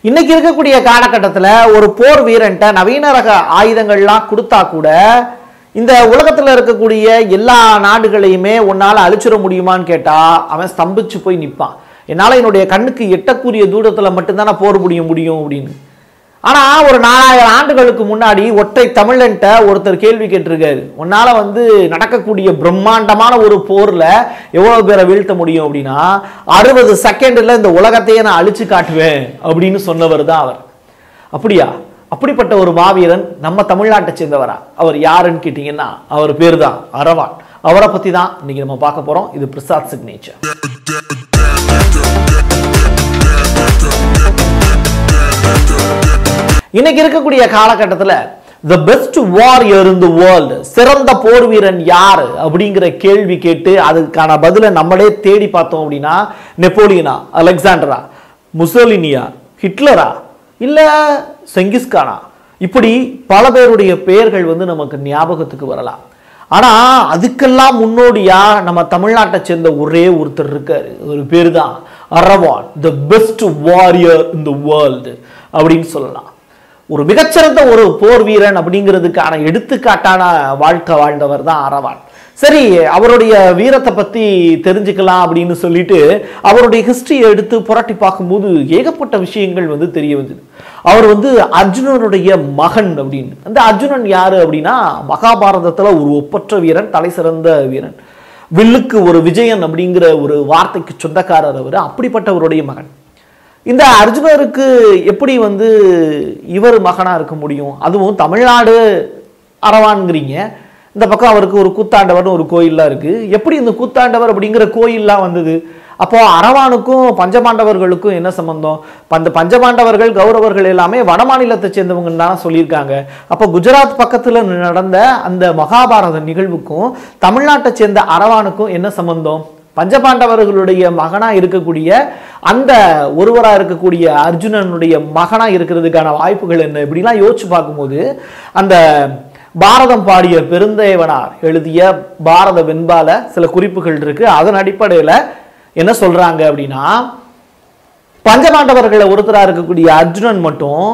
இன்னைக்கு இருக்கக்கூடிய காலகட்டத்தில் ஒரு போர் வீரன்ட்ட நவீன ரக ஆயுதங்கள்லாம் கொடுத்தா கூட இந்த உலகத்தில் இருக்கக்கூடிய எல்லா நாடுகளையுமே உன்னால் அழிச்சிட முடியுமான்னு கேட்டால் அவன் ஸ்தம்பிச்சு போய் நிற்பான் என்னால் என்னுடைய கண்ணுக்கு எட்டக்கூடிய தூரத்தில் மட்டும்தான் நான் போர் புரிய முடியும் அப்படின்னு ஆனால் ஒரு நாலாயிரம் ஆண்டுகளுக்கு முன்னாடி ஒற்றை தமிழன்ட்ட ஒருத்தர் கேள்வி கேட்டிருக்காரு உன்னால் வந்து நடக்கக்கூடிய பிரம்மாண்டமான ஒரு போரில் எவ்வளோ பேரை வீழ்த்த முடியும் அப்படின்னா அறுபது செகண்டில் இந்த உலகத்தையே நான் அழிச்சு காட்டுவேன் அப்படின்னு சொன்னவர் தான் அவர் அப்படியா அப்படிப்பட்ட ஒரு மாவீரன் நம்ம தமிழ்நாட்டை சேர்ந்தவரா அவர் யாருன்னு கேட்டிங்கன்னா அவர் பேர் தான் அரவான் அவரை பற்றி தான் இன்னைக்கு நம்ம பார்க்க போகிறோம் இது பிரசாத் சிக்னேச்சர் இன்னைக்கு இருக்கக்கூடிய காலகட்டத்தில் the best warrior in the world சிறந்த போர் வீரன் யார் அப்படிங்கிற கேள்வி கேட்டு அதுக்கான பதிலை நம்மளே தேடி பார்த்தோம் அப்படின்னா நெப்போலியனா அலெக்சாண்டரா முசோலினியா ஹிட்லரா இல்லை செங்கிஸ்கானா இப்படி பல பேருடைய பெயர்கள் வந்து நமக்கு ஞாபகத்துக்கு வரலாம் ஆனா அதுக்கெல்லாம் முன்னோடியா நம்ம தமிழ்நாட்டை சேர்ந்த ஒரே ஒருத்தர் இருக்காரு ஒரு பேர் தான் Aravan the best warrior in the world அப்படின்னு சொல்லலாம் ஒரு மிகச்சிறந்த ஒரு போர் வீரன் அப்படிங்கிறதுக்கான எடுத்துக்காட்டான வாழ்க்கை வாழ்ந்தவர் தான் அரவான் சரி அவருடைய வீரத்தை பத்தி தெரிஞ்சுக்கலாம் அப்படின்னு சொல்லிட்டு அவருடைய ஹிஸ்டரியை எடுத்து புரட்டி பார்க்கும்போது ஏகப்பட்ட விஷயங்கள் வந்து தெரிய வந்தது அவர் வந்து அர்ஜுனனுடைய மகன் அப்படின்னு அந்த அர்ஜுனன் யாரு அப்படின்னா மகாபாரதத்துல ஒரு ஒப்பற்ற வீரன் தலை சிறந்த வீரன் வில்லுக்கு ஒரு விஜயன் அப்படிங்கிற ஒரு வார்த்தைக்கு சொந்தக்காரர் அவர் அப்படிப்பட்டவருடைய மகன் இந்த அர்ஜுனருக்கு எப்படி வந்து இவர் மகனா இருக்க முடியும் அதுவும் தமிழ்நாடு அரவான்ங்கிறீங்க இந்த பக்கம் அவருக்கு ஒரு கூத்தாண்டவர்னு ஒரு கோயில்லாம் இருக்கு எப்படி இந்த கூத்தாண்டவர் அப்படிங்கிற கோயில்லாம் வந்தது அப்போ அரவானுக்கும் பஞ்சபாண்டவர்களுக்கும் என்ன சம்பந்தம் அந்த பஞ்சபாண்டவர்கள் கௌரவர்கள் எல்லாமே வடமாநிலத்தை சேர்ந்தவங்கன்னு தான் சொல்லியிருக்காங்க அப்போ குஜராத் பக்கத்தில் நடந்த அந்த மகாபாரத நிகழ்வுக்கும் தமிழ்நாட்டை சேர்ந்த அரவானுக்கும் என்ன சம்பந்தம் பஞ்சபாண்டவர்களுடைய மகனா இருக்கக்கூடிய அந்த ஒருவரா இருக்கக்கூடிய அர்ஜுனனுடைய மகனா இருக்கிறதுக்கான வாய்ப்புகள் என்ன இப்படிலாம் யோசிச்சு பார்க்கும்போது அந்த பாரதம் பாடிய பெருந்தேவனார் எழுதிய பாரத வெண்பால சில குறிப்புகள் இருக்கு அதன் அடிப்படையில் என்ன சொல்றாங்க அப்படின்னா பஞ்சபாண்டவர்களை ஒருத்தரா இருக்கக்கூடிய அர்ஜுனன் மட்டும்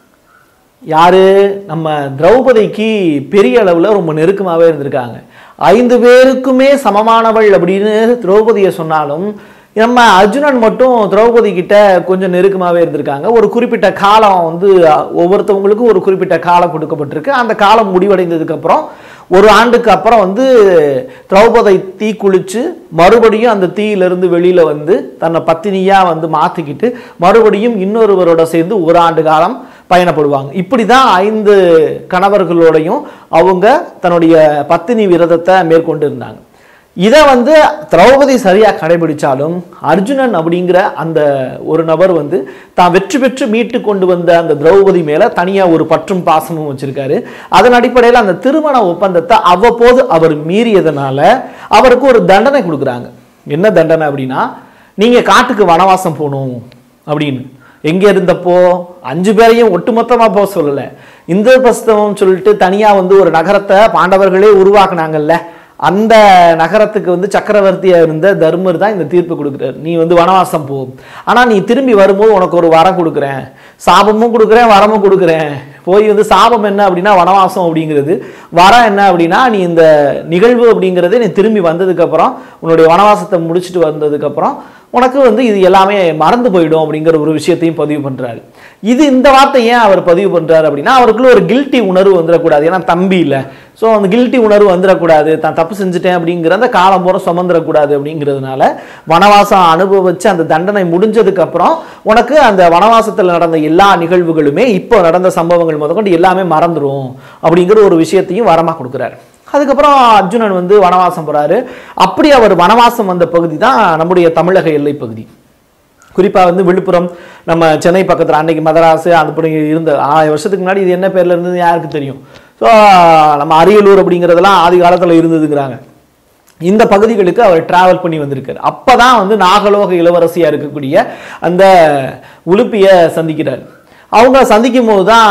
யாரு நம்ம திரௌபதிக்கு பெரிய அளவில் ரொம்ப நெருக்கமாகவே இருந்திருக்காங்க ஐந்து பேருக்குமே சமமானவள் அப்படின்னு திரௌபதியை சொன்னாலும் நம்ம அர்ஜுனன் மட்டும் திரௌபதி கிட்ட கொஞ்சம் நெருக்கமாகவே இருந்திருக்காங்க ஒரு குறிப்பிட்ட காலம் வந்து ஒவ்வொருத்தவங்களுக்கும் ஒரு குறிப்பிட்ட காலம் கொடுக்கப்பட்டிருக்கு அந்த காலம் முடிவடைந்ததுக்கு அப்புறம் ஒரு ஆண்டுக்கு அப்புறம் வந்து திரௌபதி தீ குளிச்சு மறுபடியும் அந்த தீயிலிருந்து வெளியில வந்து தன்னை பத்தினியா வந்து மாத்திக்கிட்டு மறுபடியும் இன்னொருவரோட சேர்ந்து ஒரு ஆண்டு காலம் பயணப்படுவாங்க இப்படி தான் ஐந்து கணவர்களோடையும் அவங்க தன்னுடைய பத்தினி விரதத்தை மேற்கொண்டு இருந்தாங்க இதை வந்து திரௌபதி சரியாக கடைபிடிச்சாலும் அர்ஜுனன் அப்படிங்கிற அந்த ஒரு நபர் வந்து தான் வெற்றி பெற்று மீட்டு கொண்டு வந்த அந்த திரௌபதி மேலே தனியாக ஒரு பற்றும் பாசமும் வச்சிருக்காரு அதன் அடிப்படையில் அந்த திருமண ஒப்பந்தத்தை அவ்வப்போது அவர் மீறியதுனால அவருக்கு ஒரு தண்டனை கொடுக்குறாங்க என்ன தண்டனை அப்படின்னா நீங்கள் காட்டுக்கு வனவாசம் போகணும் அப்படின்னு எங்கே இருந்தப்போ அஞ்சு பேரையும் ஒட்டுமொத்தமாக போக சொல்லலை இந்திரபிரஸ்தவம் சொல்லிட்டு தனியாக வந்து ஒரு நகரத்தை பாண்டவர்களே உருவாக்குனாங்கல்ல அந்த நகரத்துக்கு வந்து சக்கரவர்த்தியாக இருந்த தர்மர் தான் இந்த தீர்ப்பு கொடுக்குறாரு நீ வந்து வனவாசம் போ ஆனால் நீ திரும்பி வரும்போது உனக்கு ஒரு வரம் கொடுக்குறேன் சாபமும் கொடுக்குறேன் வரமும் கொடுக்குறேன் போய் வந்து சாபம் என்ன அப்படின்னா வனவாசம் அப்படிங்கிறது வரம் என்ன அப்படின்னா நீ இந்த நிகழ்வு அப்படிங்கிறது நீ திரும்பி வந்ததுக்கப்புறம் உன்னுடைய வனவாசத்தை முடிச்சுட்டு வந்ததுக்கப்புறம் உனக்கு வந்து இது எல்லாமே மறந்து போயிடும் அப்படிங்கிற ஒரு விஷயத்தையும் பதிவு பண்ணுறாரு இது இந்த வார்த்தை ஏன் அவர் பதிவு பண்ணுறாரு அப்படின்னா அவருக்குள்ள ஒரு கில்ட்டி உணர்வு வந்துடக்கூடாது ஏன்னா தம்பி இல்லை ஸோ அந்த கில்ட்டி உணர்வு வந்துடக்கூடாது தான் தப்பு செஞ்சுட்டேன் அப்படிங்கிற அந்த காலம் பூரா சுமந்துடக்கூடாது அப்படிங்கிறதுனால வனவாசம் அனுபவிச்சு அந்த தண்டனை முடிஞ்சதுக்கு அப்புறம் உனக்கு அந்த வனவாசத்தில் நடந்த எல்லா நிகழ்வுகளுமே இப்போ நடந்த சம்பவங்கள் முதற்கொண்டு எல்லாமே மறந்துடும் அப்படிங்கிற ஒரு விஷயத்தையும் வரமாக கொடுக்குறாரு அதுக்கப்புறம் அர்ஜுனன் வந்து வனவாசம் போறாரு அப்படி அவர் வனவாசம் வந்த பகுதி தான் நம்முடைய தமிழக எல்லை பகுதி குறிப்பாக வந்து விழுப்புரம் நம்ம சென்னை பக்கத்தில் அன்னைக்கு மதராசு அப்படி இருந்த ஆயிரம் வருஷத்துக்கு முன்னாடி இது என்ன பேரில் இருந்தது யாருக்கு தெரியும் ஸோ நம்ம அரியலூர் அப்படிங்கிறதெல்லாம் ஆதி காலத்தில் இருந்ததுங்கிறாங்க இந்த பகுதிகளுக்கு அவர் டிராவல் பண்ணி வந்திருக்காரு அப்போ தான் வந்து நாகலோக இளவரசியாக இருக்கக்கூடிய அந்த உலுப்பியை சந்திக்கிறார் அவங்க சந்திக்கும் போது தான்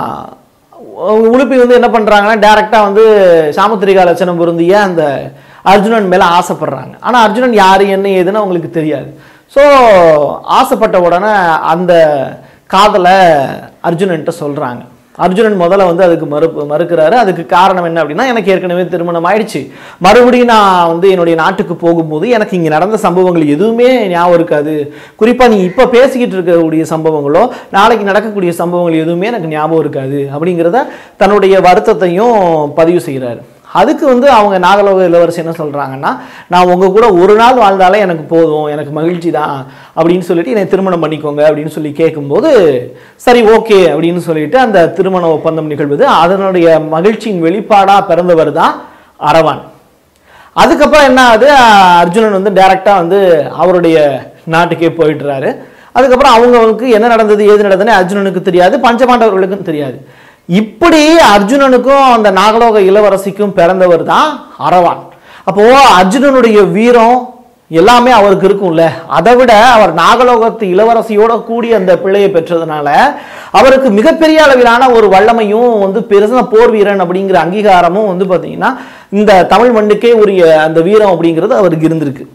உலுப்பி வந்து என்ன பண்ணுறாங்கன்னா டேரெக்டாக வந்து சாமுத்திரிகா லட்சணம் பொருந்திய அந்த அர்ஜுனன் மேலே ஆசைப்படுறாங்க ஆனால் அர்ஜுனன் யார் என்ன ஏதுன்னு அவங்களுக்கு தெரியாது ஸோ ஆசைப்பட்ட உடனே அந்த காதலை அர்ஜுனன்ட்ட சொல்கிறாங்க அர்ஜுனன் முதல்ல வந்து அதுக்கு மறு மறுக்கிறாரு அதுக்கு காரணம் என்ன அப்படின்னா எனக்கு ஏற்கனவே திருமணம் ஆயிடுச்சு மறுபடியும் நான் வந்து என்னுடைய நாட்டுக்கு போகும்போது எனக்கு இங்கே நடந்த சம்பவங்கள் எதுவுமே ஞாபகம் இருக்காது குறிப்பாக நீ இப்போ பேசிக்கிட்டு இருக்கக்கூடிய சம்பவங்களோ நாளைக்கு நடக்கக்கூடிய சம்பவங்கள் எதுவுமே எனக்கு ஞாபகம் இருக்காது அப்படிங்கிறத தன்னுடைய வருத்தத்தையும் பதிவு செய்கிறாரு அதுக்கு வந்து அவங்க நாகலோக இளவரசி என்ன சொல்கிறாங்கன்னா நான் உங்கள் கூட ஒரு நாள் வாழ்ந்தாலே எனக்கு போதும் எனக்கு மகிழ்ச்சி தான் அப்படின்னு சொல்லிட்டு என்னை திருமணம் பண்ணிக்கோங்க அப்படின்னு சொல்லி கேட்கும்போது சரி ஓகே அப்படின்னு சொல்லிட்டு அந்த திருமண ஒப்பந்தம் நிகழ்வுது அதனுடைய மகிழ்ச்சியின் வெளிப்பாடாக பிறந்தவர் தான் அரவான் அதுக்கப்புறம் என்ன ஆகுது அர்ஜுனன் வந்து டைரெக்டாக வந்து அவருடைய நாட்டுக்கே போயிட்டுறாரு அதுக்கப்புறம் அவங்களுக்கு என்ன நடந்தது ஏது நடந்ததுன்னு அர்ஜுனனுக்கு தெரியாது பஞ்சபாண்டவர்களுக்கும் தெரியாது இப்படி அர்ஜுனனுக்கும் அந்த நாகலோக இளவரசிக்கும் பிறந்தவர் தான் அரவான் அப்போ அர்ஜுனனுடைய வீரம் எல்லாமே அவருக்கு இருக்கும்ல அதை விட அவர் நாகலோகத்து இளவரசியோட கூடி அந்த பிள்ளையை பெற்றதுனால அவருக்கு மிகப்பெரிய அளவிலான ஒரு வல்லமையும் வந்து பெருசாக போர் வீரன் அப்படிங்கிற அங்கீகாரமும் வந்து பார்த்தீங்கன்னா இந்த தமிழ் மண்ணுக்கே உரிய அந்த வீரம் அப்படிங்கிறது அவருக்கு இருந்திருக்கு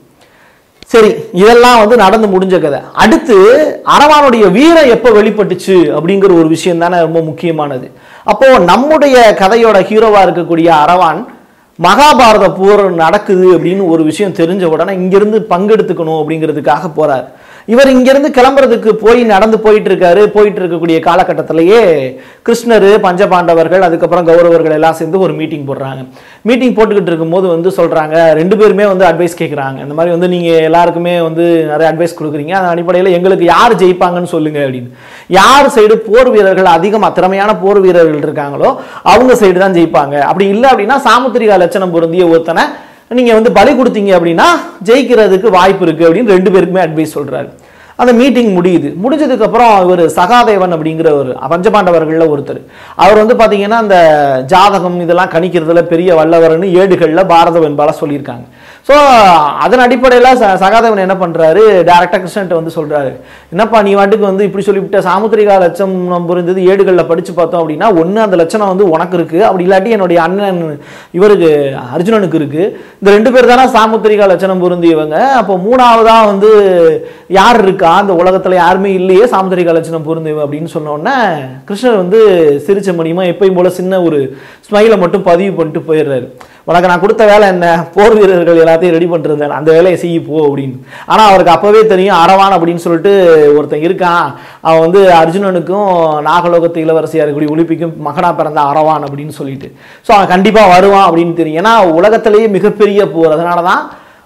சரி இதெல்லாம் வந்து நடந்து முடிஞ்ச கதை அடுத்து அரவானுடைய வீரம் எப்போ வெளிப்பட்டுச்சு அப்படிங்கிற ஒரு விஷயம் தானே ரொம்ப முக்கியமானது அப்போ நம்முடைய கதையோட ஹீரோவா இருக்கக்கூடிய அரவான் மகாபாரத போர் நடக்குது அப்படின்னு ஒரு விஷயம் தெரிஞ்ச உடனே இங்கிருந்து பங்கெடுத்துக்கணும் அப்படிங்கிறதுக்காக போறார் இவர் இங்கிருந்து கிளம்புறதுக்கு போய் நடந்து போயிட்டு இருக்காரு போயிட்டு இருக்கக்கூடிய காலகட்டத்திலேயே கிருஷ்ணர் பஞ்சபாண்டவர்கள் அதுக்கப்புறம் கௌரவர்கள் எல்லாம் சேர்ந்து ஒரு மீட்டிங் போடுறாங்க மீட்டிங் போட்டுக்கிட்டு இருக்கும்போது வந்து சொல்றாங்க ரெண்டு பேருமே வந்து அட்வைஸ் கேட்குறாங்க இந்த மாதிரி வந்து நீங்க எல்லாருக்குமே வந்து நிறைய அட்வைஸ் கொடுக்குறீங்க அந்த அடிப்படையில் எங்களுக்கு யார் ஜெயிப்பாங்கன்னு சொல்லுங்க அப்படின்னு யார் சைடு போர் வீரர்கள் அதிகமாக திறமையான போர் வீரர்கள் இருக்காங்களோ அவங்க சைடு தான் ஜெயிப்பாங்க அப்படி இல்லை அப்படின்னா சாமுத்திரிகா லட்சணம் பொருந்திய ஒருத்தனை நீங்கள் வந்து பலி கொடுத்தீங்க அப்படின்னா ஜெயிக்கிறதுக்கு வாய்ப்பு இருக்குது அப்படின்னு ரெண்டு பேருக்குமே அட்வைஸ் சொல்கிறாரு அந்த மீட்டிங் முடியுது முடிஞ்சதுக்கப்புறம் இவர் சகாதேவன் அப்படிங்கிற ஒரு பஞ்சபாண்டவர்களில் ஒருத்தர் அவர் வந்து பார்த்தீங்கன்னா அந்த ஜாதகம் இதெல்லாம் கணிக்கிறதுல பெரிய வல்லவர்னு ஏடுகளில் பாரத வெண்பால சொல்லியிருக்காங்க ஸோ அதன் அடிப்படையில் ச சகாதேவன் என்ன பண்ணுறாரு டேரெக்டாக கிருஷ்ணன்ட்ட வந்து சொல்கிறாரு என்னப்பா நீ வாட்டுக்கு வந்து இப்படி சொல்லிவிட்ட சாமுத்திரிகா லட்சம் புரிந்தது ஏடுகளில் படித்து பார்த்தோம் அப்படின்னா ஒன்று அந்த லட்சணம் வந்து உனக்கு இருக்குது அப்படி இல்லாட்டி என்னுடைய அண்ணன் இவருக்கு அர்ஜுனனுக்கு இருக்குது இந்த ரெண்டு பேர் தானே சாமுத்திரிகா லட்சணம் பொருந்தியவங்க அப்போ மூணாவதாக வந்து யார் இருக்கா அந்த உலகத்தில் யாருமே இல்லையே சாமுத்திரிகா லட்சணம் பொருந்தியவ அப்படின்னு சொன்ன உடனே கிருஷ்ணர் வந்து சிரிச்ச முடியுமா எப்பயும் போல சின்ன ஒரு ஸ்மைலை மட்டும் பதிவு பண்ணிட்டு போயிடுறாரு உனக்கு நான் கொடுத்த வேலை என்ன போர் வீரர்கள் எல்லாத்தையும் ரெடி பண்ணுறது அந்த வேலையை செய்ய போ அப்படின்னு ஆனால் அவருக்கு அப்போவே தெரியும் அரவான் அப்படின்னு சொல்லிட்டு ஒருத்தன் இருக்கான் அவன் வந்து அர்ஜுனனுக்கும் நாகலோகத்து இளவரசியாக இருக்கக்கூடிய ஒலிப்பிக்கும் மகனாக பிறந்த அரவான் அப்படின்னு சொல்லிட்டு ஸோ அவன் கண்டிப்பாக வருவான் அப்படின்னு தெரியும் ஏன்னா உலகத்திலேயே மிகப்பெரிய போர் அதனால தான்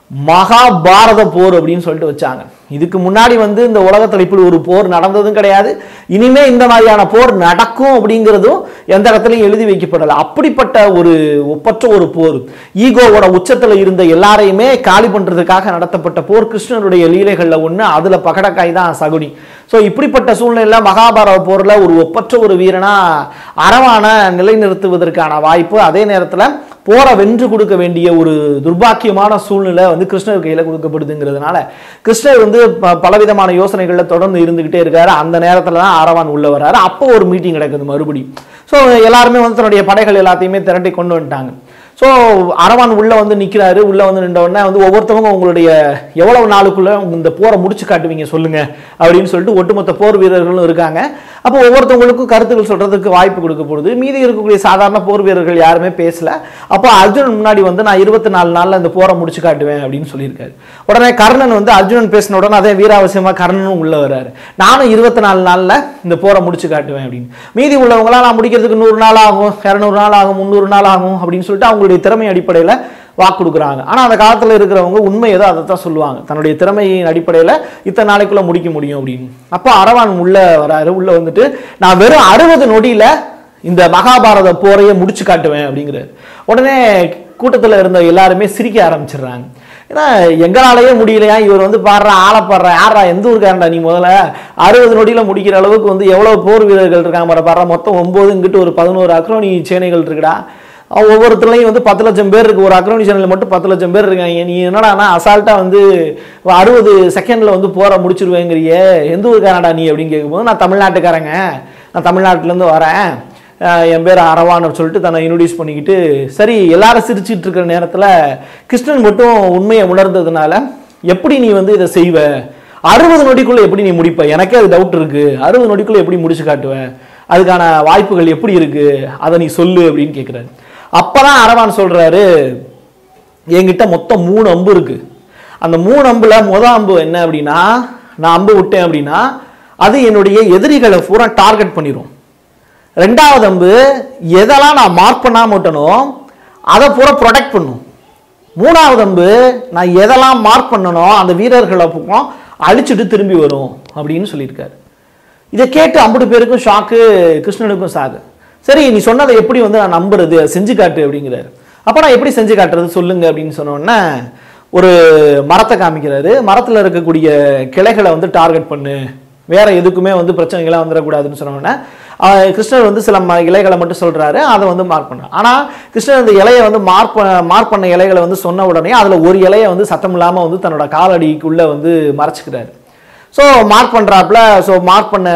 மகாபாரத போர் அப்படின்னு சொல்லிட்டு வச்சாங்க இதுக்கு முன்னாடி வந்து இந்த உலகத்தில் இப்படி ஒரு போர் நடந்ததும் கிடையாது இனிமே இந்த மாதிரியான போர் நடக்கும் அப்படிங்கிறதும் எந்த இடத்துலையும் எழுதி வைக்கப்படலை அப்படிப்பட்ட ஒரு ஒப்பற்ற ஒரு போர் ஈகோவோட உச்சத்தில் இருந்த எல்லாரையுமே காலி பண்ணுறதுக்காக நடத்தப்பட்ட போர் கிருஷ்ணனுடைய லீலைகளில் ஒன்று அதில் பகடக்காய் தான் சகுனி ஸோ இப்படிப்பட்ட சூழ்நிலையில் மகாபாரத போரில் ஒரு ஒப்பற்ற ஒரு வீரனா அறவான நிலைநிறுத்துவதற்கான வாய்ப்பு அதே நேரத்தில் போரை வென்று கொடுக்க வேண்டிய ஒரு துர்பாக்கியமான சூழ்நிலை வந்து கிருஷ்ணர் கையில் கொடுக்கப்படுதுங்கிறதுனால கிருஷ்ணர் வந்து ப- பலவிதமான யோசனைகளில் தொடர்ந்து இருந்துகிட்டே இருக்காரு அந்த நேரத்தில் தான் ஆரவான் உள்ள வராரு அப்போ ஒரு மீட்டிங் நடக்குது மறுபடியும் ஸோ எல்லாருமே வந்து தன்னுடைய படைகள் எல்லாத்தையுமே திரட்டி கொண்டு வந்துட்டாங்க ஸோ அரவான் உள்ள வந்து நிற்கிறாரு உள்ள வந்து நின்ற உடனே வந்து ஒவ்வொருத்தவங்க உங்களுடைய எவ்வளவு நாளுக்குள்ள இந்த போரை முடிச்சு காட்டுவீங்க சொல்லுங்க அப்படின்னு சொல்லிட்டு ஒட்டுமொத்த போர் வீரர்களும் இருக்காங்க அப்போ ஒவ்வொருத்தவங்களுக்கும் கருத்துக்கள் சொல்றதுக்கு வாய்ப்பு கொடுக்கப்படுது மீதி இருக்கக்கூடிய சாதாரண போர் வீரர்கள் யாருமே பேசல அப்போ அர்ஜுனன் முன்னாடி வந்து நான் இருபத்தி நாலு நாள்ல இந்த போரை முடிச்சு காட்டுவேன் அப்படின்னு சொல்லியிருக்காரு உடனே கர்ணன் வந்து அர்ஜுனன் பேசின உடனே அதே வீராவசியமா கர்ணனும் உள்ள வர்றாரு நானும் இருபத்தி நாலு நாள்ல இந்த போரை முடிச்சு காட்டுவேன் அப்படின்னு மீதி உள்ளவங்களாம் நான் முடிக்கிறதுக்கு நூறு நாள் ஆகும் இரநூறு நாள் ஆகும் முந்நூறு நாள் ஆகும் அப்படின்னு சொல்லிட்டு அவங்களுடைய திறமை அடிப்படையில் வாக்கு கொடுக்குறாங்க ஆனால் அந்த காலத்தில் இருக்கிறவங்க உண்மை ஏதோ அதை தான் சொல்லுவாங்க தன்னுடைய திறமையின் அடிப்படையில் இத்தனை நாளைக்குள்ள முடிக்க முடியும் அப்படின்னு அப்போ அரவான் உள்ள வராரு உள்ள வந்துட்டு நான் வெறும் அறுபது நொடியில இந்த மகாபாரத போரையே முடிச்சு காட்டுவேன் அப்படிங்கிறாரு உடனே கூட்டத்தில் இருந்த எல்லாருமே சிரிக்க ஆரம்பிச்சிடுறாங்க ஏன்னா எங்களாலேயே முடியலையா இவர் வந்து பாடுற ஆளை பாடுற யாரா எந்த ஊருக்காரண்டா நீ முதல்ல அறுபது நொடியில முடிக்கிற அளவுக்கு வந்து எவ்வளவு போர் வீரர்கள் இருக்காங்க பாரு பாடுற மொத்தம் ஒன்பது இங்கிட்டு ஒரு பதினோரு அக்ரோனி சேனைகள் இருக்குடா அவன் ஒவ்வொருத்தர்லையும் வந்து பத்து லட்சம் பேர் இருக்கு ஒரு அக்ரோனி சேனலில் மட்டும் பத்து லட்சம் பேர் இருக்காங்க நீ என்னடானா அசால்ட்டாக வந்து அறுபது செகண்டில் வந்து போற முடிச்சிருவேங்கிறியே எந்த ஊருக்காரடா நீ அப்படின்னு கேட்கும்போது நான் தமிழ்நாட்டுக்காரங்க நான் தமிழ்நாட்டிலேருந்து வரேன் அஹ் என் பேர் அரவான்னு சொல்லிட்டு தன்னை இன்ட்ரடியூஸ் பண்ணிக்கிட்டு சரி எல்லாரும் சிரிச்சிட்டு இருக்கிற நேரத்தில் கிருஷ்ணன் மட்டும் உண்மையை உணர்ந்ததுனால எப்படி நீ வந்து இதை செய்வ அறுபது நொடிக்குள்ள எப்படி நீ முடிப்ப எனக்கே அது டவுட் இருக்கு அறுபது நொடிக்குள்ள எப்படி முடிச்சு காட்டுவ அதுக்கான வாய்ப்புகள் எப்படி இருக்கு அதை நீ சொல்லு அப்படின்னு கேட்குறாரு அப்பதான் அரவான் சொல்றாரு என்கிட்ட மொத்தம் மூணு அம்பு இருக்கு அந்த மூணு அம்புல முத அம்பு என்ன அப்படின்னா நான் அம்பு விட்டேன் அப்படின்னா அது என்னுடைய எதிரிகளை பூரா டார்கெட் பண்ணிடும் ரெண்டாவது அம்பு எதெல்லாம் நான் மார்க் பண்ணாம விட்டனோ அதை பூரா ப்ரொடெக்ட் பண்ணும் மூணாவது அம்பு நான் எதெல்லாம் மார்க் பண்ணனோ அந்த வீரர்களை பக்கம் அழிச்சிட்டு திரும்பி வரும் அப்படின்னு சொல்லியிருக்காரு இதை கேட்டு ஐம்பது பேருக்கும் ஷாக்கு கிருஷ்ணனுக்கும் சாகு சரி நீ சொன்னதை எப்படி வந்து நான் நம்புறது அதை செஞ்சு காட்டு அப்படிங்கிறாரு அப்போ நான் எப்படி செஞ்சு காட்டுறது சொல்லுங்க அப்படின்னு சொன்ன உடனே ஒரு மரத்தை காமிக்கிறாரு மரத்தில் இருக்கக்கூடிய கிளைகளை வந்து டார்கெட் பண்ணு வேற எதுக்குமே வந்து பிரச்சனைகளாக வந்துடக்கூடாதுன்னு சொன்ன உடனே ஆஹ் கிருஷ்ணர் வந்து சில ம- இலைகளை மட்டும் சொல்றாரு அதை வந்து மார்க் பண்றாரு ஆனா கிருஷ்ணர் இந்த இலையை வந்து மார்க் மார்க் பண்ண இலைகளை வந்து சொன்ன உடனே அதுல ஒரு இலையை வந்து சத்தம் இல்லாம வந்து தன்னோட காலடிக்குள்ள வந்து மறைச்சிக்கிறாரு ஸோ மார்க் பண்ணுறாப்புல ஸோ மார்க் பண்ண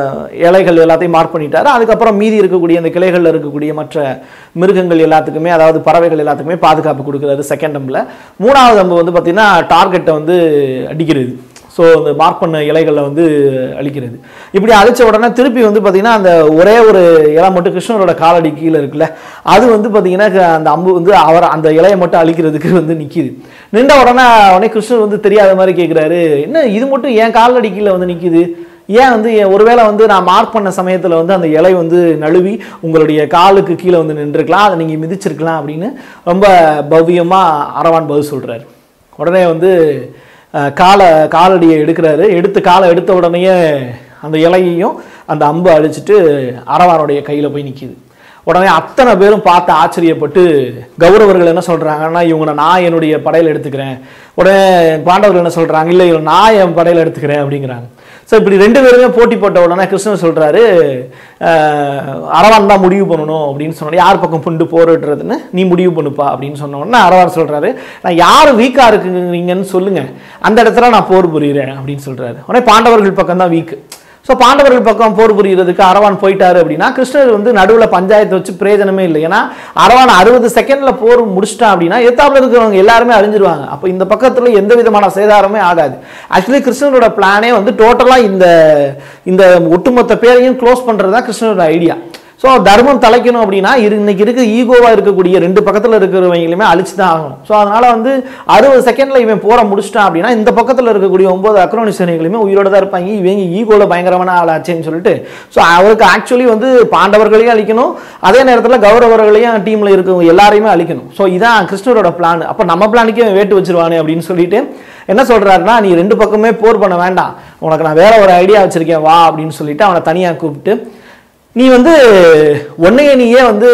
இலைகள் எல்லாத்தையும் மார்க் பண்ணிட்டாரு அதுக்கப்புறம் மீதி இருக்கக்கூடிய அந்த கிளைகளில் இருக்கக்கூடிய மற்ற மிருகங்கள் எல்லாத்துக்குமே அதாவது பறவைகள் எல்லாத்துக்குமே பாதுகாப்பு கொடுக்குறாரு செகண்ட் அம்பில் மூணாவது அம்பு வந்து பார்த்திங்கன்னா டார்கெட்டை வந்து அடிக்கிறது ஸோ அந்த மார்க் பண்ண இலைகளில் வந்து அழிக்கிறது இப்படி அழிச்ச உடனே திருப்பி வந்து பார்த்திங்கன்னா அந்த ஒரே ஒரு இலை மட்டும் கிருஷ்ணரோட காலடி கீழே இருக்குல்ல அது வந்து பார்த்திங்கன்னா க- அந்த அம்பு வந்து அவர் அந்த இலையை மட்டும் அழிக்கிறதுக்கு வந்து நிற்கிது நின்ற உடனே உடனே கிருஷ்ணர் வந்து தெரியாத மாதிரி கேட்குறாரு என்ன இது மட்டும் என் காலடி கீழே வந்து நிற்கிது ஏன் வந்து என் ஒருவேளை வந்து நான் மார்க் பண்ண சமயத்தில் வந்து அந்த இலை வந்து நழுவி உங்களுடைய காலுக்கு கீழே வந்து நின்றுருக்கலாம் அதை நீங்கள் மிதிச்சிருக்கலாம் அப்படின்னு ரொம்ப பவ்யமாக அரவான் பதில் சொல்கிறார் உடனே வந்து அஹ், காலை காலடியை எடுக்கிறாரு எடுத்து காலை எடுத்த உடனேயே அந்த இலையையும் அந்த அம்பு அழிச்சிட்டு அரவானுடைய கையில் போய் நிற்கிது உடனே அத்தனை பேரும் பார்த்து ஆச்சரியப்பட்டு கௌரவர்கள் என்ன சொல்றாங்கன்னா இவங்களை நான் என்னுடைய படையில் எடுத்துக்கிறேன் உடனே பாண்டவர்கள் என்ன சொல்றாங்க இல்லை இவங்க நான் என் படையில் எடுத்துக்கிறேன் அப்படிங்கிறாங்க ஸோ இப்படி ரெண்டு பேருமே போட்டி போட்ட உடனே கிருஷ்ணன் சொல்றாரு அஹ், அரவான் தான் முடிவு பண்ணணும் அப்படின்னு சொன்னோட யார் பக்கம் புண்டு போரிடுறதுன்னு நீ முடிவு பண்ணுப்பா அப்படின்னு சொன்ன உடனே அரவான் சொல்றாரு நான் யார் வீக்கா இருக்குங்கன்னு சொல்லுங்க அந்த இடத்துல நான் போர் புரியுறேன் அப்படின்னு சொல்றாரு உடனே பாண்டவர்கள் பக்கம் தான் வீக்கு ஸோ பாண்டவர்கள் பக்கம் போர் புரிகிறதுக்கு அரவான் போயிட்டாரு அப்படின்னா கிருஷ்ணர் வந்து நடுவில் பஞ்சாயத்து வச்சு பிரயோஜனமே இல்லை ஏன்னா அரவான் அறுபது செகண்ட்ல போர் முடிச்சிட்டான் அப்படின்னா எத்தாப்புல இருக்கிறவங்க எல்லாருமே அழிஞ்சிருவாங்க அப்போ இந்த பக்கத்துல எந்த விதமான சேதாரமே ஆகாது ஆக்சுவலி கிருஷ்ணரோட பிளானே வந்து டோட்டலாக இந்த இந்த ஒட்டுமொத்த பேரையும் க்ளோஸ் பண்ணுறது தான் கிருஷ்ணரோட ஐடியா ஸோ தர்மம் தலைக்கணும் அப்படின்னா இரு இன்னைக்கு இருக்க ஈகோவாக இருக்கக்கூடிய ரெண்டு பக்கத்தில் இருக்கிறவங்களுமே அழிச்சு தான் ஆகணும் ஸோ அதனால வந்து அறுபது செகண்டில் இவன் போற முடிச்சிட்டான் அப்படின்னா இந்த பக்கத்தில் இருக்கக்கூடிய ஒன்பது அக்ரோனி சேனைகளுமே உயிரோட தான் இருப்பாங்க இவங்க ஈகோவில் பயங்கரமான ஆளாச்சேன்னு சொல்லிட்டு ஸோ அவருக்கு ஆக்சுவலி வந்து பாண்டவர்களையும் அழிக்கணும் அதே நேரத்தில் கௌரவர்களையும் டீமில் இருக்கவங்க எல்லாரையுமே அழிக்கணும் ஸோ இதான் கிருஷ்ணரோட பிளான் அப்போ நம்ம பிளானுக்கே இவன் வேட்டு வச்சிருவானே அப்படின்னு சொல்லிட்டு என்ன சொல்றாருன்னா நீ ரெண்டு பக்கமே போர் பண்ண வேண்டாம் உனக்கு நான் வேற ஒரு ஐடியா வச்சிருக்கேன் வா அப்படின்னு சொல்லிட்டு அவனை தனியாக கூப்பிட்டு நீ வந்து உன்னைய நீயே வந்து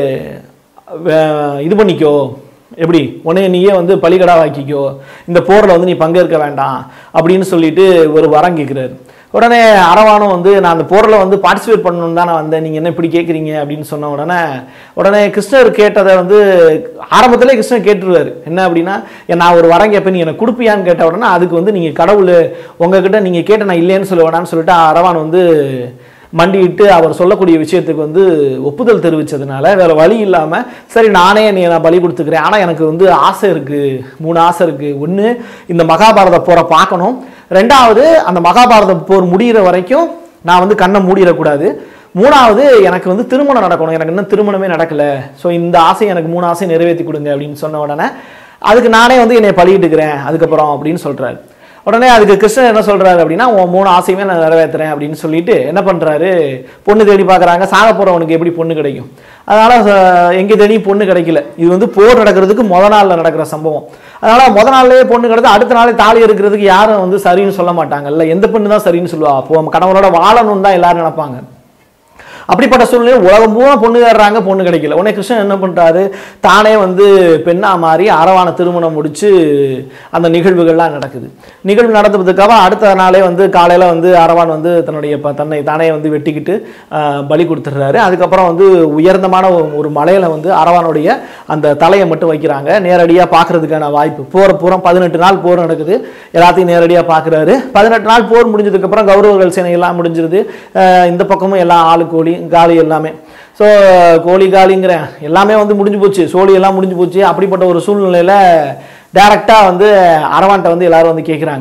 வே- இது பண்ணிக்கோ எப்படி உன்னைய நீயே வந்து பலிகடாவாக்கிக்கோ இந்த போரில் வந்து நீ பங்கேற்க வேண்டாம் அப்படின்னு சொல்லிட்டு ஒரு வரம் கேட்குறாரு உடனே அரவானும் வந்து நான் அந்த போரில் வந்து பார்ட்டிசிபேட் பண்ணணும்னு தான் நான் வந்தேன் நீங்கள் என்ன இப்படி கேட்குறீங்க அப்படின்னு சொன்ன உடனே உடனே கிருஷ்ணர் கேட்டதை வந்து ஆரம்பத்திலே கிருஷ்ணர் கேட்டுருவாரு என்ன அப்படின்னா "ஏன் நான் ஒரு வரம் கேட்பேன் நீ எனக்கு கொடுப்பியான்னு கேட்ட உடனே அதுக்கு வந்து நீங்கள் கடவுள் உங்ககிட்ட நீங்கள் கேட்ட நான் இல்லைன்னு சொல்ல வேணாம்னு சொல்லிட்டு அரவான் வந்து மண்டியிட்டு அவர் சொல்லக்கூடிய விஷயத்துக்கு வந்து ஒப்புதல் தெரிவிச்சதுனால வேற வழி இல்லாம சரி நானே நீ நான் பலி கொடுத்துக்கிறேன் ஆனா எனக்கு வந்து ஆசை இருக்கு மூணு ஆசை இருக்கு ஒண்ணு இந்த மகாபாரத போரை பார்க்கணும் ரெண்டாவது அந்த மகாபாரத போர் முடியிற வரைக்கும் நான் வந்து கண்ணை மூடிடக்கூடாது மூணாவது எனக்கு வந்து திருமணம் நடக்கணும் எனக்கு இன்னும் திருமணமே நடக்கல ஸோ இந்த ஆசை எனக்கு மூணு ஆசை நிறைவேற்றி கொடுங்க அப்படின்னு சொன்ன உடனே அதுக்கு நானே வந்து என்னை பலியிட்டுக்கிறேன் அதுக்கப்புறம் அப்படின்னு சொல்றாரு உடனே அதுக்கு கிருஷ்ணன் என்ன சொல்றாரு அப்படின்னா உன் மூணு ஆசையுமே நான் நிறைவேற்றுறேன் அப்படின்னு சொல்லிட்டு என்ன பண்றாரு பொண்ணு தேடி பார்க்கறாங்க சாக போறவனுக்கு எப்படி பொண்ணு கிடைக்கும் அதனால அஹ், எங்க தேடியும் பொண்ணு கிடைக்கல இது வந்து போர் நடக்கிறதுக்கு முத நாள்ல நடக்கிற சம்பவம் அதனால முத நாள்லயே பொண்ணு கிடைத்து அடுத்த நாளே தாலி இருக்கிறதுக்கு யாரும் வந்து சரின்னு சொல்ல மாட்டாங்கல்ல எந்த பொண்ணு தான் சரின்னு சொல்லுவா அப்போ நம்ம கணவனோட வாழணும்னு தான் எல்லாரும் நினைப்பாங்க அப்படிப்பட்ட சூழ்நிலை உலகம் பூரா பொண்ணு தேடுறாங்க பொண்ணு கிடைக்கல உடனே கிருஷ்ணன் என்ன பண்றாரு தானே வந்து பெண்ணா மாறி அரவான திருமணம் முடிச்சு அந்த நிகழ்வுகள்லாம் நடக்குது நிகழ்வு நடந்ததுக்காக அடுத்த நாளே வந்து காலையில வந்து அரவான் வந்து தன்னுடைய ப- தன்னை தானே வந்து வெட்டிக்கிட்டு ஆஹ், பலி கொடுத்துட்றாரு அதுக்கப்புறம் வந்து உயர்ந்தமான ஒரு- ஒரு மலையில வந்து அரவானுடைய அந்த தலையை மட்டும் வைக்கிறாங்க நேரடியாக பார்க்கறதுக்கான வாய்ப்பு போற பூரம் பதினெட்டு நாள் போர் நடக்குது எல்லாத்தையும் நேரடியாக பார்க்குறாரு பதினெட்டு நாள் போர் முடிஞ்சதுக்கப்புறம் கௌரவர்கள் சேனை எல்லாம் முடிஞ்சிருது ஆஹ் இந்த பக்கமும் எல்லாம் ஆளு கோழி காலி எல்லாமே ஸோ கோழி காலிங்கிறேன் எல்லாமே வந்து முடிஞ்சு போச்சு சோழி எல்லாம் முடிஞ்சு போச்சு அப்படிப்பட்ட ஒரு சூழ்நிலையில் டைரெக்டாக வந்து அரவான்ட்ட வந்து எல்லாரும் வந்து கேட்குறாங்க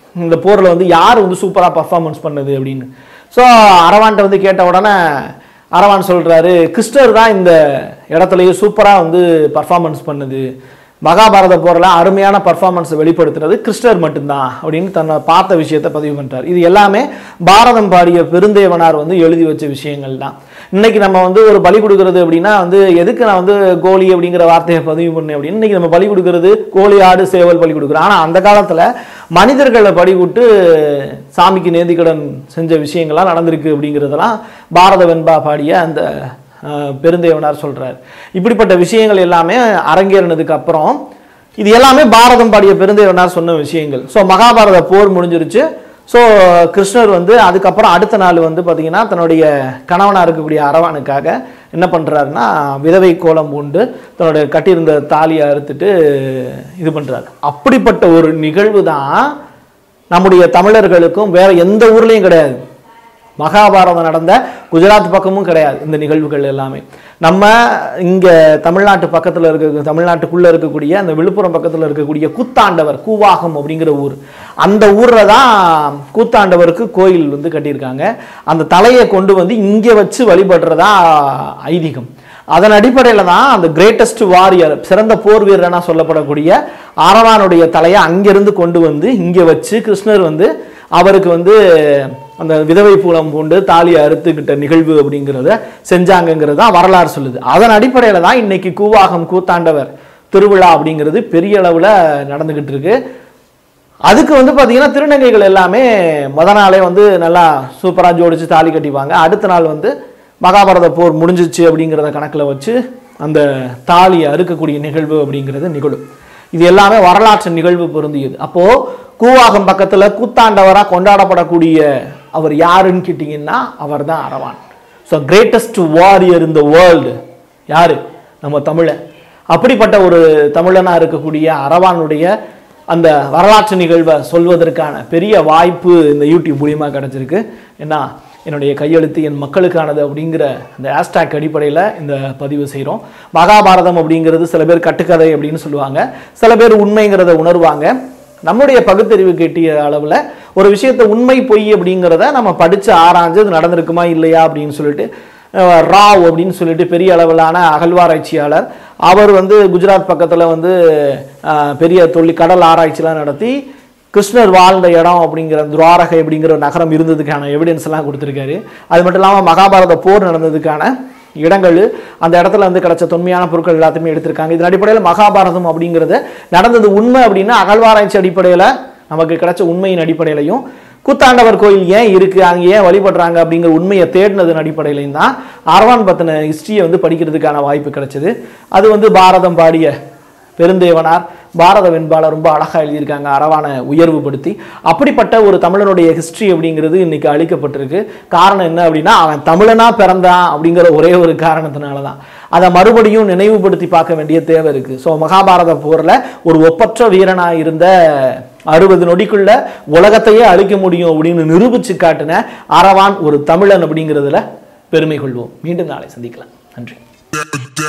இந்த போரில் வந்து யார் வந்து சூப்பராக பர்ஃபார்மன்ஸ் பண்ணுது அப்படின்னு ஸோ அரவான்ட்ட வந்து கேட்ட உடனே அரவான் சொல்கிறாரு கிருஷ்ணர் தான் இந்த இடத்துலயே சூப்பராக வந்து பர்ஃபார்மன்ஸ் பண்ணுது மகாபாரத போரில் அருமையான பர்ஃபார்மன்ஸை வெளிப்படுத்துறது கிருஷ்ணர் மட்டும்தான் அப்படின்னு தன்னை பார்த்த விஷயத்தை பதிவு பண்ணுறார் இது எல்லாமே பாரதம் பாடிய பெருந்தேவனார் வந்து எழுதி வச்ச விஷயங்கள் தான் இன்னைக்கு நம்ம வந்து ஒரு பலி கொடுக்கறது அப்படின்னா வந்து எதுக்கு நான் வந்து கோழி அப்படிங்கிற வார்த்தையை பதிவு பண்ணேன் அப்படின்னு இன்னைக்கு நம்ம பலி கொடுக்கறது கோழி ஆடு சேவல் பலி கொடுக்குறோம் ஆனால் அந்த காலத்தில் மனிதர்களை பலி விட்டு சாமிக்கு நேர்த்திக்கடன் செஞ்ச விஷயங்கள்லாம் நடந்திருக்கு அப்படிங்கிறதெல்லாம் பாரத வெண்பா பாடிய அந்த அஹ், பெருந்தேவனார் சொல்றார் இப்படிப்பட்ட விஷயங்கள் எல்லாமே அரங்கேறினதுக்கு அப்புறம் இது எல்லாமே பாரதம் பாடிய பெருந்தேவனார் சொன்ன விஷயங்கள் ஸோ மகாபாரத போர் முடிஞ்சிருச்சு ஸோ கிருஷ்ணர் வந்து அதுக்கப்புறம் அடுத்த நாள் வந்து பார்த்தீங்கன்னா தன்னுடைய கணவனாக இருக்கக்கூடிய அரவானுக்காக என்ன பண்ணுறாருன்னா விதவை கோலம் பூண்டு தன்னுடைய கட்டியிருந்த தாலியை அறுத்துட்டு இது பண்ணுறாரு அப்படிப்பட்ட ஒரு நிகழ்வு தான் நம்முடைய தமிழர்களுக்கும் வேற எந்த ஊர்லேயும் கிடையாது மகாபாரதம் நடந்த குஜராத் பக்கமும் கிடையாது இந்த நிகழ்வுகள் எல்லாமே நம்ம இங்கே தமிழ்நாட்டு பக்கத்தில் இருக்க தமிழ்நாட்டுக்குள்ளே இருக்கக்கூடிய அந்த விழுப்புரம் பக்கத்தில் இருக்கக்கூடிய கூத்தாண்டவர் கூவாகம் அப்படிங்கிற ஊர் அந்த ஊரில் தான் கூத்தாண்டவருக்கு கோயில் வந்து கட்டியிருக்காங்க அந்த தலையை கொண்டு வந்து இங்கே வச்சு வழிபடுறதா ஐதீகம் அதன் அடிப்படையில் தான் அந்த கிரேட்டஸ்ட் வாரியர் சிறந்த போர் வீரனா சொல்லப்படக்கூடிய அரவானுடைய தலையை அங்கிருந்து கொண்டு வந்து இங்கே வச்சு கிருஷ்ணர் வந்து அவருக்கு வந்து அந்த விதவை பூலம் பூண்டு தாலி அறுத்துக்கிட்ட நிகழ்வு அப்படிங்கிறத செஞ்சாங்கங்கிறது தான் வரலாறு சொல்லுது அதன் அடிப்படையில் தான் இன்னைக்கு கூவாகம் கூத்தாண்டவர் திருவிழா அப்படிங்கிறது பெரிய அளவில் நடந்துக்கிட்டு இருக்கு அதுக்கு வந்து பார்த்தீங்கன்னா திருநங்கைகள் எல்லாமே முத நாளே வந்து நல்லா சூப்பராக ஜோடிச்சு தாலி கட்டிப்பாங்க அடுத்த நாள் வந்து மகாபாரத போர் முடிஞ்சிச்சு அப்படிங்கிறத கணக்கில் வச்சு அந்த தாலியை அறுக்கக்கூடிய நிகழ்வு அப்படிங்கிறது நிகழும் இது எல்லாமே வரலாற்று நிகழ்வு பொருந்தியது அப்போ கூவாகம் பக்கத்துல கூத்தாண்டவரா கொண்டாடப்படக்கூடிய அவர் யாருன்னு கேட்டிங்கன்னா அவர் தான் Aravan so greatest warrior in the world யாரு நம்ம தமிழன் அப்படிப்பட்ட ஒரு தமிழனா இருக்கக்கூடிய அரவானுடைய அந்த வரலாற்று நிகழ்வை சொல்வதற்கான பெரிய வாய்ப்பு இந்த யூடியூப் மூலியமா கிடைச்சிருக்கு ஏன்னா என்னுடைய கையெழுத்து என் மக்களுக்கானது அப்படிங்கிற அந்த ஹேஷ்டேக் அடிப்படையில் இந்த பதிவு செய்கிறோம் மகாபாரதம் அப்படிங்கிறது சில பேர் கட்டுக்கதை அப்படின்னு சொல்லுவாங்க சில பேர் உண்மைங்கிறத உணர்வாங்க நம்முடைய பகுத்தறிவு கேட்டிய அளவில் ஒரு விஷயத்தை உண்மை பொய் அப்படிங்கிறத நம்ம படித்து ஆராய்ஞ்சு அது நடந்திருக்குமா இல்லையா அப்படின்னு சொல்லிட்டு அஹ், ராவ் அப்படின்னு சொல்லிட்டு பெரிய அளவிலான அகழ்வாராய்ச்சியாளர் அவர் வந்து குஜராத் பக்கத்தில் வந்து அஹ், பெரிய தொழில் கடல் ஆராய்ச்சிலாம் நடத்தி கிருஷ்ணர் வாழ்ந்த இடம் அப்படிங்கிற துவாரகை அப்படிங்கிற ஒரு நகரம் இருந்ததுக்கான எவிடன்ஸ் எல்லாம் கொடுத்துருக்காரு அது மட்டும் இல்லாமல் மகாபாரத போர் நடந்ததுக்கான இடங்கள் அந்த இடத்துல வந்து கிடைச்ச தொன்மையான பொருட்கள் எல்லாத்தையுமே எடுத்திருக்காங்க இதன் அடிப்படையில் மகாபாரதம் அப்படிங்கிறது நடந்தது உண்மை அப்படின்னா அகழ்வாராய்ச்சி அடிப்படையில் நமக்கு கிடைச்ச உண்மையின் அடிப்படையிலையும் கூத்தாண்டவர் கோயில் ஏன் இருக்கு அங்கே ஏன் வழிபடுறாங்க அப்படிங்கிற உண்மையை தேடினதன் அடிப்படையிலையும் தான் அரவான் பத்தின ஹிஸ்டரியை வந்து படிக்கிறதுக்கான வாய்ப்பு கிடைச்சது அது வந்து பாரதம் பாடிய பெருந்தேவனார் பாரத வெண்பால ரொம்ப அழகா எழுதியிருக்காங்க அரவானை உயர்வுபடுத்தி அப்படிப்பட்ட ஒரு தமிழனுடைய ஹிஸ்டரி அப்படிங்கிறது இன்னைக்கு அழிக்கப்பட்டிருக்கு காரணம் என்ன அப்படின்னா அவன் தமிழனா பிறந்தான் அப்படிங்கிற ஒரே ஒரு காரணத்தினால தான் அதை மறுபடியும் நினைவுபடுத்தி பார்க்க வேண்டிய தேவை இருக்கு ஸோ மகாபாரத போர்ல ஒரு ஒப்பற்ற வீரனா இருந்த அறுபது நொடிக்குள்ள உலகத்தையே அழிக்க முடியும் அப்படின்னு நிரூபிச்சு காட்டின அரவான் ஒரு தமிழன் அப்படிங்கிறதுல பெருமை கொள்வோம் மீண்டும் நாளை சந்திக்கலாம் நன்றி